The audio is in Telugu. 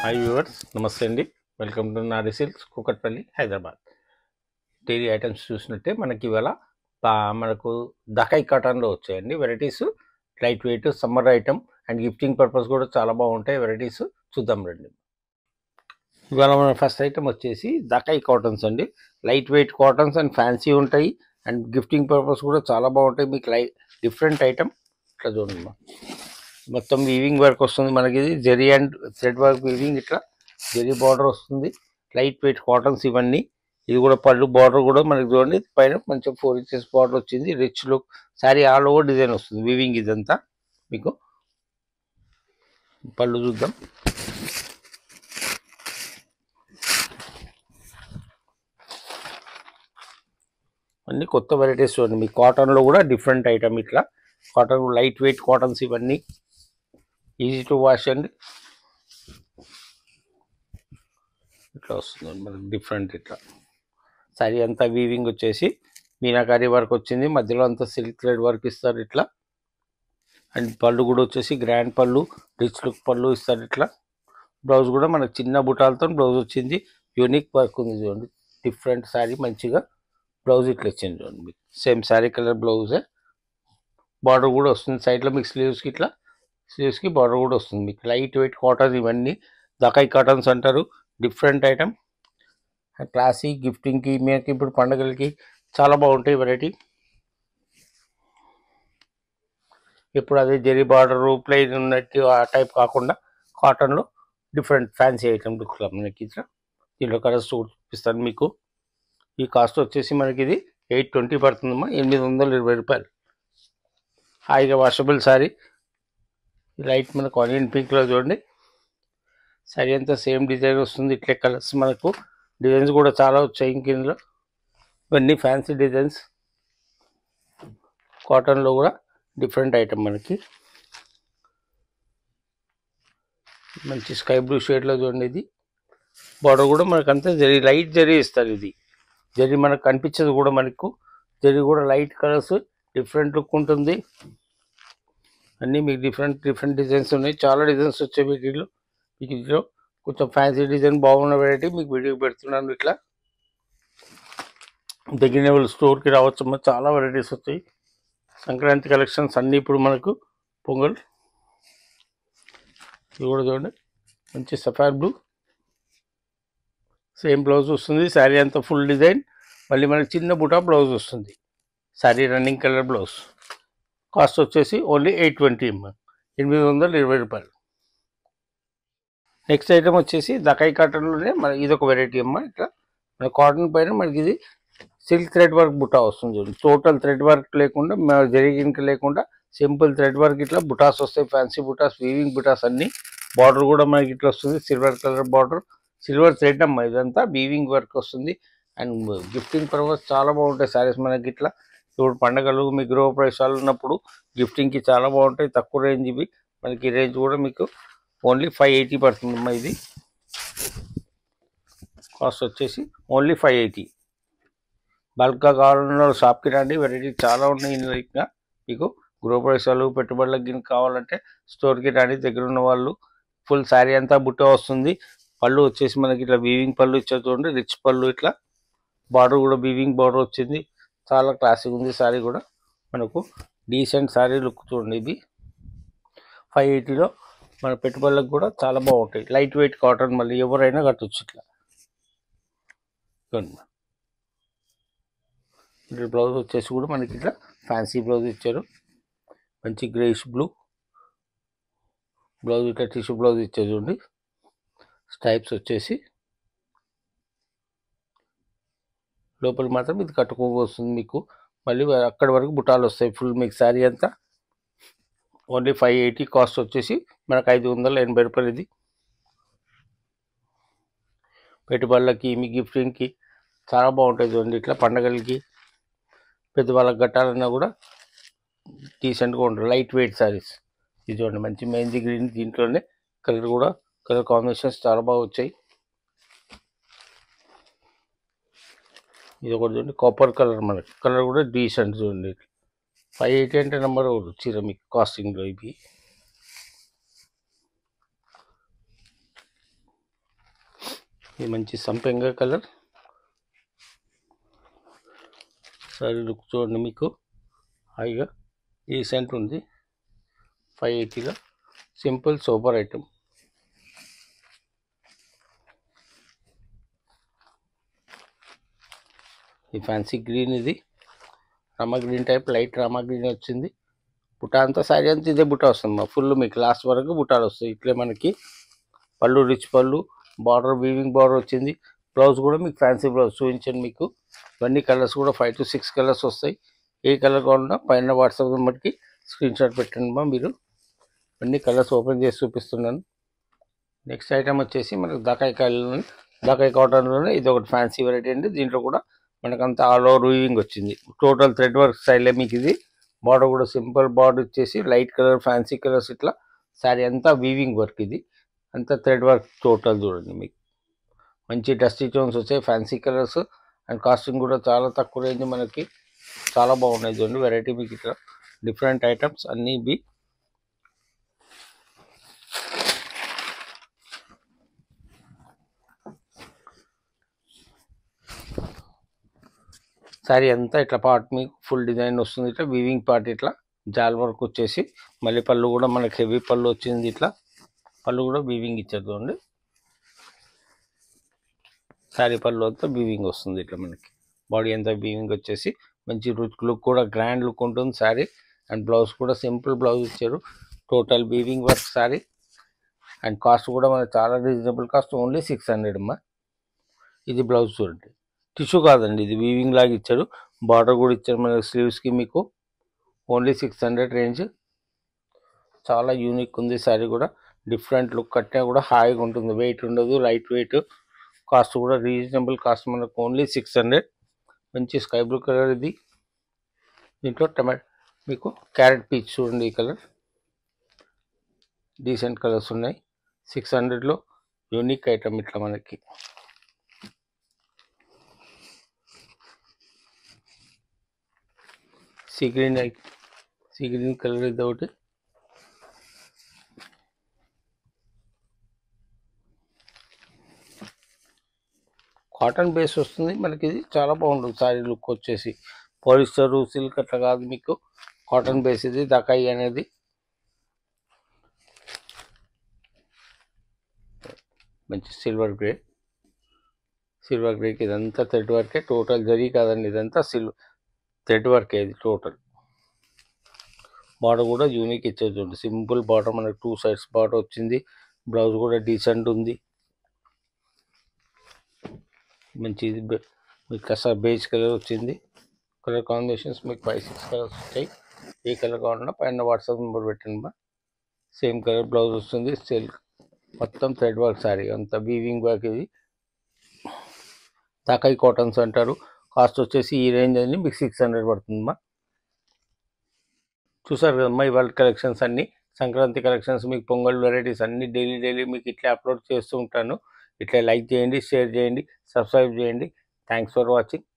హాయ్ వ్యూవర్స్ నమస్తే అండి welcome to Nari silks Kukatpally Hyderabad daily items చూసినట్టే మనకి ఇవాళ బా- మనకు దకాయ్ కాటన్లో వచ్చాయండి varieties light weight summer item and gifting purpose కూడా చాలా బాగుంటాయి వెరైటీస్ చూద్దాం రండి ఇవాళ మన ఫస్ట్ ఐటమ్ వచ్చేసి దకాయ్ కాటన్స్ అండి light weight cottons and fancy ఉంటాయి అండ్ గిఫ్టింగ్ పర్పస్ కూడా చాలా బాగుంటాయి మీకు లై డిఫరెంట్ ఐటమ్ ఇట్లా చూడండి మా. మొత్తం వీవింగ్ వర్క్ వస్తుంది మనకి ఇది zari and thread work weaving ఇట్లా జెరీ బార్డర్ వస్తుంది లైట్ వెయిట్ కాటన్స్ ఇవన్నీ ఇది కూడా పళ్ళు బార్డర్ కూడా మనకి చూడండి పైన మంచిగా ఫోర్ ఇంచెస్ బార్డర్ వచ్చింది rich look sari all over design వస్తుంది వీవింగ్ ఇదంతా మీకు పళ్ళు చూద్దాం అన్ని కొత్త వెరైటీస్ చూడండి మీ కాటన్లో కూడా డిఫరెంట్ ఐటమ్ ఇట్లా కాటన్ లైట్ వెయిట్ కాటన్స్ ఇవన్నీ ఈజీ టు వాష్ అండి ఇట్లా వస్తుంది మనకి డిఫరెంట్ ఇట్లా సారీ అంతా వీవింగ్ వచ్చేసి మీనాకారి వర్క్ వచ్చింది మధ్యలో అంతా సిల్క్ థ్రెడ్ వర్క్ ఇస్తారు ఇట్లా అండ్ పళ్ళు కూడా వచ్చేసి గ్రాండ్ పళ్ళు రిచ్ లుక్ పళ్ళు ఇస్తారు ఇట్లా బ్లౌజ్ కూడా మనకు చిన్న బుటాలతో బ్లౌజ్ వచ్చింది యూనిక్ వర్క్ ఉంది చూడండి డిఫరెంట్ శారీ మంచిగా బ్లౌజ్ ఇట్లా ఇచ్చింది చూడండి మీకు సేమ్ శారీ కలర్ బ్లౌజే బార్డర్ కూడా వస్తుంది సైడ్లో మీకు స్లీవ్స్కి ఇట్లా స్లీవ్స్కి బార్డర్ కూడా వస్తుంది మీకు లైట్ వెయిట్ కాటన్ ఇవన్నీ దకాయ్ కాటన్స్ అంటారు డిఫరెంట్ ఐటమ్ క్లాసీ గిఫ్టింగ్కి మీకు ఇప్పుడు పండుగలకి చాలా బాగుంటాయి వెరైటీ ఇప్పుడు అదే జెరీ బార్డర్ ప్లెయిన్ ఉన్నట్టు ఆ టైప్ కాకుండా కాటన్లో డిఫరెంట్ ఫ్యాన్సీ ఐటమ్ లుక్లో మనకి ఇట్లా దీంట్లో కలర్స్ చూపిస్తాను మీకు ఈ కాస్ట్ వచ్చేసి మనకి ఇది ఎయిట్ ట్వంటీ పడుతుందమ్మా ఎనిమిది వందల ఇరవై రూపాయలు హాయిగా వాషబుల్ శారీ లైట్ మనకు ఆనియన్ పింక్లో చూడండి శారీ అంతా సేమ్ డిజైన్ వస్తుంది ఇట్లే కలర్స్ మనకు డిజైన్స్ కూడా చాలా వచ్చాయి ఇందులో ఇవన్నీ ఫ్యాన్సీ డిజైన్స్ కాటన్లో కూడా డిఫరెంట్ ఐటమ్ మనకి మంచి స్కై బ్లూ షేడ్లో చూడండి ఇది బార్డర్ కూడా మనకు అంతా జరీ లైట్ జరీ ఇస్తారు ఇది జరీ మనకు కనిపించదు కూడా మనకు జరీ కూడా లైట్ కలర్స్ డిఫరెంట్ లుక్ ఉంటుంది అన్నీ మీకు డిఫరెంట్ డిఫరెంట్ డిజైన్స్ ఉన్నాయి చాలా డిజైన్స్ వచ్చాయి మీకు ఇందులో మీకు ఇందులో కొంచెం ఫ్యాన్సీ డిజైన్ బాగున్న వెరైటీ మీకు వీడియో పెడుతున్నాను ఇట్లా దగ్గర వాళ్ళు స్టోర్కి రావచ్చు చాలా వెరైటీస్ వచ్చాయి సంక్రాంతి కలెక్షన్స్ అన్నీ ఇప్పుడు మనకు పొంగల్ ఇది కూడా చూడండి మంచి సఫార్ బ్లూ సేమ్ బ్లౌజ్ వస్తుంది శారీ అంతా ఫుల్ డిజైన్ మళ్ళీ మనకి చిన్న బుటా బ్లౌజ్ వస్తుంది sari running colour blouse cost వచ్చేసి ఓన్లీ ఎయిట్ ట్వంటీ ఎనిమిది వందల ఇరవై రూపాయలు నెక్స్ట్ ఐటమ్ వచ్చేసి దకాయ్ కాటన్లోనే మన ఇది ఒక వెరైటీ అమ్మ ఇట్లా మన కాటన్ పైన మనకి ఇది సిల్క్ థ్రెడ్ వర్క్ బుటా వస్తుంది చూడండి టోటల్ థ్రెడ్ వర్క్ లేకుండా జరిగినకి లేకుండా సింపుల్ థ్రెడ్ వర్క్ ఇట్లా బుటాస్ వస్తాయి ఫ్యాన్సీ బుటాస్ వీవింగ్ బుటాస్ అన్ని బార్డర్ కూడా మనకి ఇట్లా వస్తుంది silver colour border silver thread అమ్మ ఇదంతా వీవింగ్ వర్క్ వస్తుంది అండ్ గిఫ్టింగ్ పర్పస్ చాలా బాగుంటాయి సారీస్ మనకి ఇట్లా ఇప్పుడు పండగలు మీ గృహ ప్రవేశాలు ఉన్నప్పుడు గిఫ్టింగ్కి చాలా బాగుంటాయి తక్కువ రేంజ్ ఇవి మనకి రేంజ్ కూడా మీకు ఓన్లీ ఫైవ్ ఎయిటీ పడుతుందమ్మా ఇది కాస్ట్ వచ్చేసి ఓన్లీ ఫైవ్ ఎయిటీ బల్క్గా కావాలన్న షాప్కి రండి వెరైటీ చాలా ఉన్నాయి ఇందులో ఇంకా మీకు గృహప్రవేశాలు పెట్టుబడులకు గిన్నె కావాలంటే స్టోర్కి రండి దగ్గర ఉన్న వాళ్ళు ఫుల్ శారీ అంతా బుట్ట వస్తుంది పళ్ళు వచ్చేసి మనకి ఇట్లా వీవింగ్ పళ్ళు ఇచ్చారు చూడండి రిచ్ పళ్ళు ఇట్లా బార్డర్ కూడా వీవింగ్ బార్డర్ వచ్చింది చాలా క్లాసిక్ ఉంది శారీ కూడా మనకు డీసెంట్ శారీ లుక్ చూడండి ఇది ఫైవ్ ఎయిటీలో మన పెట్టుబడులకు కూడా చాలా బాగుంటాయి లైట్ వెయిట్ కాటన్ మళ్ళీ ఎవరైనా కట్టొచ్చు ఇట్లా చూడండి ఇట్లా బ్లౌజ్ వచ్చేసి కూడా మనకి ఇట్లా ఫ్యాన్సీ బ్లౌజ్ ఇచ్చారు మంచి గ్రేష్ బ్లూ బ్లౌజ్ ఇట్లా టిష్యూ బ్లౌజ్ ఇచ్చారు చూడండి స్టైప్స్ వచ్చేసి లోపల మాత్రం ఇది కట్టుకోవస్తుంది మీకు మళ్ళీ అక్కడ వరకు బుటాలు వస్తాయి ఫుల్ మీకు శారీ అంతా ఓన్లీ ఫైవ్ ఎయిటీ కాస్ట్ వచ్చేసి మనకు ఐదు వందల ఎనభై రూపాయలు ఇది పెట్టుబడులకి మీ గిఫ్టింగ్కి చాలా బాగుంటుంది చూడండి ఇట్లా పండగలకి పెద్దవాళ్ళకి కట్టాలన్నా కూడా డీసెంట్గా ఉంటుంది లైట్ వెయిట్ శారీస్ ఇది చూడండి మంచి మెహందీ గ్రీన్ దీంట్లోనే కలర్ కూడా కలర్ కాంబినేషన్స్ చాలా బాగా వచ్చాయి ఇది ఒకటి చూడండి కాపర్ కలర్ మనకి కలర్ కూడా డీసెంట్ చూడండి ఫైవ్ ఎయిటీ అంటే నెంబర్ చీర మీకు కాస్టింగ్లో ఇవి ఇది మంచి సంపెంగ కలర్ సరే లుక్ చూడండి మీకు హాయిగా ఈ సెంట్ ఉంది ఫైవ్ ఎయిటీలో సింపుల్ సూపర్ ఐటమ్ ఈ ఫ్యాన్సీ గ్రీన్ ఇది Rama green type light Rama green వచ్చింది బుట్ట అంతా సారీ అంతా ఇదే బుట్ట వస్తుంది మా ఫుల్ మీకు లాస్ట్ వరకు బుట్టాలు వస్తాయి ఇట్లే మనకి పళ్ళు రిచ్ పళ్ళు బార్డర్ వీవింగ్ బార్డర్ వచ్చింది బ్లౌజ్ కూడా మీకు ఫ్యాన్సీ బ్లౌజ్ చూపించండి మీకు ఇవన్నీ కలర్స్ కూడా ఫైవ్ టు సిక్స్ కలర్స్ వస్తాయి ఏ కలర్ కావాలన్నా పైన వాట్సాప్ నెంబర్కి స్క్రీన్ షాట్ పెట్టండి మా మీరు అన్ని కలర్స్ ఓపెన్ చేసి చూపిస్తున్నాను నెక్స్ట్ ఐటమ్ వచ్చేసి మనకు దకాయి కాయలు దకాయి కాటన్లోనే ఇది ఒకటి ఫ్యాన్సీ వెరైటీ అండి దీంట్లో కూడా మనకంతా ఆల్ ఓవర్ వీవింగ్ వచ్చింది టోటల్ థ్రెడ్ వర్క్ స్టైలే మీకు ఇది బార్డర్ కూడా సింపుల్ బార్డర్ వచ్చేసి లైట్ కలర్ ఫ్యాన్సీ కలర్స్ ఇట్లా శారీ అంతా వీవింగ్ వర్క్ ఇది అంతా థ్రెడ్ వర్క్ టోటల్ చూడండి మీకు మంచి డస్టీ టోన్స్ వచ్చాయి ఫ్యాన్సీ కలర్స్ అండ్ కాస్టింగ్ కూడా చాలా తక్కువ రేంజ్ మనకి చాలా బాగున్నాయి చూడండి వెరైటీ మీకు ఇట్లా డిఫరెంట్ ఐటమ్స్ అన్నీ ఇవి సారీ అంతా ఇట్లా పార్ట్ మీకు ఫుల్ డిజైన్ వస్తుంది ఇట్లా వీవింగ్ పార్ట్ ఇట్లా జాల్ వర్క్ వచ్చేసి మళ్ళీ పళ్ళు కూడా మనకి హెవీ పళ్ళు వచ్చింది ఇట్లా పళ్ళు కూడా వీవింగ్ ఇచ్చారు చూడండి శారీ పళ్ళు అంతా వీవింగ్ వస్తుంది ఇట్లా మనకి బాడీ అంతా వీవింగ్ వచ్చేసి మంచి లుక్ కూడా గ్రాండ్ లుక్ ఉంటుంది శారీ అండ్ బ్లౌజ్ కూడా సింపుల్ బ్లౌజ్ ఇచ్చారు total weaving work sari and cost కూడా మనకి చాలా reasonable cost only six hundred అమ్మా ఇది బ్లౌజ్ చూడండి టిష్యూ కాదండి ఇది వీవింగ్ లాగా ఇచ్చారు బార్డర్ కూడా ఇచ్చారు మన స్లీవ్స్కి మీకు ఓన్లీ సిక్స్ హండ్రెడ్ రేంజ్ చాలా యూనిక్ ఉంది శారీ కూడా డిఫరెంట్ లుక్ కట్టినా కూడా హాయిగా ఉంటుంది వెయిట్ ఉండదు లైట్ వెయిట్ కాస్ట్ కూడా రీజనబుల్ కాస్ట్ మనకు ఓన్లీ సిక్స్ హండ్రెడ్ మంచి స్కై బ్లూ కలర్ ఇది దీంట్లో టమాటో మీకు క్యారెట్ పీచ్ చూడండి ఈ కలర్ డీసెంట్ కలర్స్ ఉన్నాయి సిక్స్ హండ్రెడ్లో యూనిక్ ఐటమ్ ఇట్లా మనకి sea green sea green colour ఇది ఒకటి కాటన్ బేస్ వస్తుంది మనకి ఇది చాలా బాగుంటుంది సారీ లుక్ వచ్చేసి పాలిస్టర్ సిల్క్ అట్లా కాదు మీకు కాటన్ బేస్ ఇది దకాయి అనేది మంచి సిల్వర్ గ్రే సిల్వర్ గ్రేకి ఇదంతా థ్రెడ్ వర్కే టోటల్ జరీ కాదండి ఇదంతా సిల్వర్ థ్రెడ్ వర్కే ఇది టోటల్ బార్డర్ కూడా యూనిక్ ఇచ్చేది చూడండి సింపుల్ బార్డర్ మనకి టూ సైడ్స్ బార్డర్ వచ్చింది బ్లౌజ్ కూడా డీసెంట్ ఉంది మంచి ఇది బె- మీకు కసా బేజ్ కలర్ వచ్చింది కలర్ కాంబినేషన్స్ మీకు ఫైవ్ సిక్స్ కలర్స్ వస్తాయి ఏ కలర్ కావాలన్నా పైన వాట్సాప్ నెంబర్ పెట్టండి బా సేమ్ కలర్ బ్లౌజ్ వస్తుంది సిల్క్ మొత్తం థ్రెడ్ వర్క్ సారీ అంత వీవింగ్ వర్క్ ఇది తాకాయి కాటన్స్ అంటారు కాస్ట్ వచ్చేసి ఈ రేంజ్ అని మీకు సిక్స్ హండ్రెడ్ పడుతుందమ్మా చూసారు కదమ్మా ఇవాళ కలెక్షన్స్ అన్నీ సంక్రాంతి కలెక్షన్స్ మీకు పొంగల్ వెరైటీస్ అన్ని డైలీ డైలీ మీకు ఇట్లా అప్లోడ్ చేస్తూ ఉంటాను ఇట్లా లైక్ చేయండి షేర్ చేయండి సబ్స్క్రైబ్ చేయండి థ్యాంక్స్ ఫర్ వాచింగ్